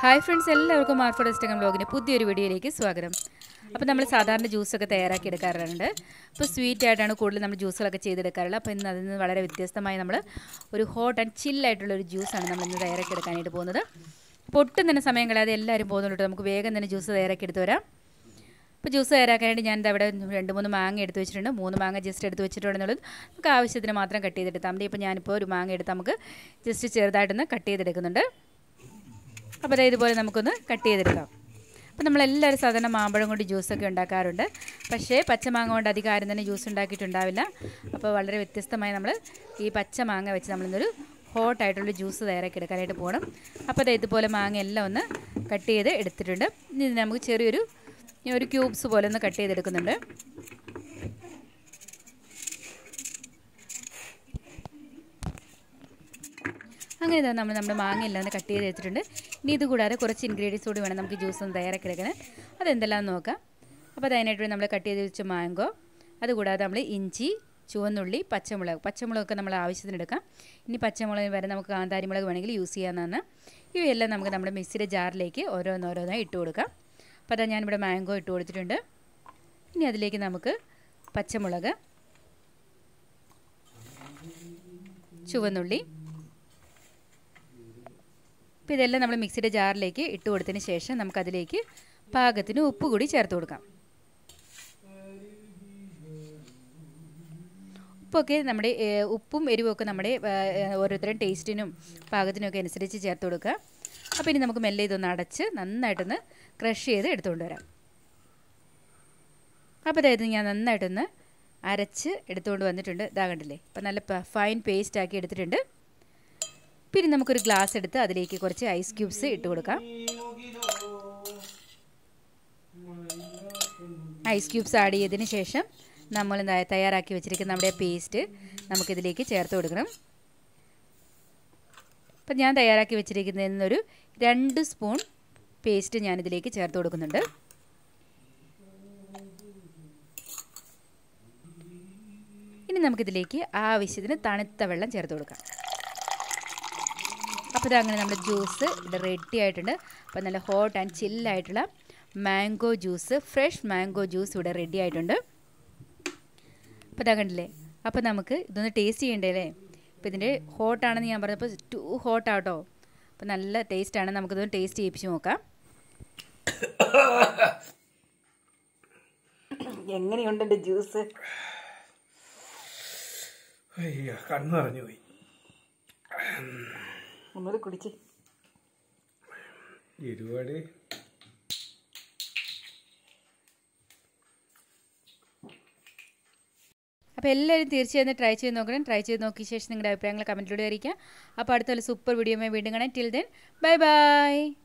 hi friends എല്ലാവർക്കും മാർഫോഡ് Instagram ബ്ലോഗിൻ്റെ പുതിയൊരു വീഡിയോയിലേക്ക് സ്വാഗതം അപ്പോൾ നമ്മൾ സാധാരണ ജ്യൂസൊക്കെ തയ്യാറാക്കി എടുക്കാറുണ്ട് അപ്പോൾ സ്വീറ്റ് ആയിട്ടാണ് കൂടുതൽ നമ്മൾ ജ്യൂസുകളൊക്കെ ചെയ്തെടുക്കാറുള്ളത് അപ്പോൾ ഇന്ന് അതിൽ നിന്ന് വളരെ വ്യത്യസ്തമായി നമ്മൾ ഒരു ഹോട്ട് ആൻഡ് ചില്ലായിട്ടുള്ള ഒരു ജ്യൂസാണ് നമ്മൾ ഇന്ന് തയ്യാറാക്കി എടുക്കാനായിട്ട് പോകുന്നത് അപ്പോൾ ഒട്ടും തന്നെ സമയം കളയാതെ എല്ലാവരും പോകുന്നുണ്ട് നമുക്ക് വേഗം തന്നെ ജ്യൂസ് തയ്യാറാക്കി എടുത്ത് വരാം അപ്പോൾ ജ്യൂസ് തയ്യാറാക്കാനായിട്ട് ഞാൻ ദാ ഇവിടെ രണ്ട് മൂന്ന് മാങ്ങ എടുത്ത് വെച്ചിട്ടുണ്ട് മൂന്ന് മാങ്ങ ജസ്റ്റ് എടുത്ത് വെച്ചിട്ടുണ്ടെന്നുള്ളത് നമുക്ക് ആവശ്യത്തിന് മാത്രം കട്ട് ചെയ്തെടുത്താൽ മതി ഇപ്പോൾ ഞാനിപ്പോൾ ഒരു മാങ്ങ എടുത്ത് നമുക്ക് ജസ്റ്റ് ചെറുതായിട്ടൊന്ന് കട്ട് ചെയ്തെടുക്കുന്നുണ്ട് അപ്പോൾ അതായത് ഇതുപോലെ നമുക്കൊന്ന് കട്ട് ചെയ്തെടുക്കാം അപ്പോൾ നമ്മളെല്ലാവരും സാധാരണ മാമ്പഴം കൊണ്ട് ജ്യൂസൊക്കെ ഉണ്ടാക്കാറുണ്ട് പക്ഷേ പച്ചമാങ്ങ കൊണ്ട് അധികം ആരും തന്നെ ജ്യൂസ് ഉണ്ടാക്കിയിട്ടുണ്ടാവില്ല അപ്പോൾ വളരെ വ്യത്യസ്തമായി നമ്മൾ ഈ പച്ച മാങ്ങ വെച്ച് നമ്മളിന്നൊരു ഹോട്ടായിട്ടുള്ള ജ്യൂസ് തയ്യാറാക്കി എടുക്കാനായിട്ട് പോകണം അപ്പോൾ അതായത് ഇതുപോലെ മാങ്ങ എല്ലാം ഒന്ന് കട്ട് ചെയ്ത് എടുത്തിട്ടുണ്ട് ഇനി ഇത് നമുക്ക് ചെറിയൊരു ഒരു ക്യൂബ്സ് പോലെ ഒന്ന് കട്ട് ചെയ്തെടുക്കുന്നുണ്ട് അങ്ങനെ ഇതാ നമ്മൾ നമ്മുടെ മാങ്ങ എല്ലാം ഒന്ന് കട്ട് ചെയ്ത് വെച്ചിട്ടുണ്ട് ഇനി ഇത് കൂടാതെ കുറച്ച് ഇൻഗ്രീഡിയൻസ് കൂടി വേണം നമുക്ക് ജ്യൂസ് ഒന്ന് തയ്യാറാക്കി എടുക്കാൻ അതെന്തെല്ലാം നോക്കാം അപ്പോൾ അതിനായിട്ട് നമ്മൾ കട്ട് ചെയ്ത് വെച്ച മാങ്കോ അതുകൂടാതെ നമ്മൾ ഇഞ്ചി ചുവന്നുള്ളി പച്ചമുളക് പച്ചമുളകൊക്കെ നമ്മൾ ആവശ്യത്തിന് എടുക്കാം ഇനി പച്ചമുളക് വരെ നമുക്ക് കാന്താരിമുളക് വേണമെങ്കിൽ യൂസ് ചെയ്യാവുന്നതാണ് ഇവയെല്ലാം നമുക്ക് നമ്മുടെ മിക്സിയുടെ ജാറിലേക്ക് ഓരോന്നോരോന്നായി ഇട്ട് കൊടുക്കാം അപ്പോൾ അതാ ഞാനിവിടെ മാംഗോ ഇട്ട് കൊടുത്തിട്ടുണ്ട് ഇനി അതിലേക്ക് നമുക്ക് പച്ചമുളക് ചുവന്നുള്ളി അപ്പോൾ ഇതെല്ലാം നമ്മൾ മിക്സിയുടെ ജാറിലേക്ക് ഇട്ട് കൊടുത്തതിന് ശേഷം നമുക്കതിലേക്ക് പാകത്തിന് ഉപ്പ് കൂടി ചേർത്ത് കൊടുക്കാം ഉപ്പൊക്കെ നമ്മുടെ ഉപ്പും എരിവൊക്കെ നമ്മുടെ ഓരോരുത്തരും ടേസ്റ്റിനും പാകത്തിനും ഒക്കെ അനുസരിച്ച് ചേർത്ത് കൊടുക്കുക അപ്പോൾ ഇനി നമുക്ക് മെല്ലെ ഇതൊന്ന് അടച്ച് നന്നായിട്ടൊന്ന് ക്രഷ് ചെയ്ത് എടുത്തുകൊണ്ട് വരാം അപ്പോൾ അതായത് ഞാൻ നന്നായിട്ടൊന്ന് അരച്ച് എടുത്തുകൊണ്ട് വന്നിട്ടുണ്ട് ഇതാ കണ്ടില്ലേ അപ്പോൾ നല്ല ഫൈൻ പേസ്റ്റ് ആക്കി എടുത്തിട്ടുണ്ട് പിന്നെ നമുക്കൊരു ഗ്ലാസ് എടുത്ത് അതിലേക്ക് കുറച്ച് ഐസ് ക്യൂബ്സ് ഇട്ട് കൊടുക്കാം ഐസ് ക്യൂബ്സ് ആഡ് ചെയ്തതിന് ശേഷം നമ്മൾ തയ്യാറാക്കി വെച്ചിരിക്കുന്ന നമ്മുടെ പേസ്റ്റ് നമുക്കിതിലേക്ക് ചേർത്ത് കൊടുക്കണം അപ്പം ഞാൻ തയ്യാറാക്കി വെച്ചിരിക്കുന്നതിൽ നിന്നൊരു രണ്ട് സ്പൂൺ പേസ്റ്റ് ഞാനിതിലേക്ക് ചേർത്ത് കൊടുക്കുന്നുണ്ട് ഇനി നമുക്കിതിലേക്ക് ആവശ്യത്തിന് തണുത്ത വെള്ളം ചേർത്ത് കൊടുക്കാം അപ്പോൾ ഇതങ്ങനെ നമ്മുടെ ജ്യൂസ് ഇവിടെ റെഡി ആയിട്ടുണ്ട് അപ്പോൾ നല്ല ഹോട്ട് ആൻഡ് ചില്ലായിട്ടുള്ള mango juice fresh mango juice ഇവിടെ റെഡി ആയിട്ടുണ്ട് അപ്പോൾ ഇതാ കണ്ടില്ലേ അപ്പോൾ നമുക്ക് ഇതൊന്ന് ടേസ്റ്റ് ചെയ്യണ്ടേ അല്ലേ അപ്പോൾ ഇതിൻ്റെ ഹോട്ടാണെന്ന് ഞാൻ പറഞ്ഞപ്പോൾ ടു ഹോട്ടാട്ടോ അപ്പോൾ നല്ല ടേസ്റ്റാണ് നമുക്കിതൊന്ന് ടേസ്റ്റ് ചെയ്യിപ്പിച്ച് നോക്കാം എങ്ങനെയുണ്ട് എൻ്റെ ജ്യൂസ് അയ്യോ കണ്ണു നിറഞ്ഞു പോയി ഒന്നുകൂടി കുടിച്ച് ഒരുപാട് അപ്പോൾ എല്ലാവരും തീർച്ചയായും ട്രൈ ചെയ്ത് നോക്കണം ട്രൈ ചെയ്ത് നോക്കിയ ശേഷം നിങ്ങളുടെ അഭിപ്രായങ്ങൾ കമൻറ്റിലൂടെ അറിയിക്കാം അപ്പോൾ അടുത്ത സൂപ്പർ വീഡിയോ വീണ്ടും കാണാം ടിൽ ദെൻ ബൈ ബൈ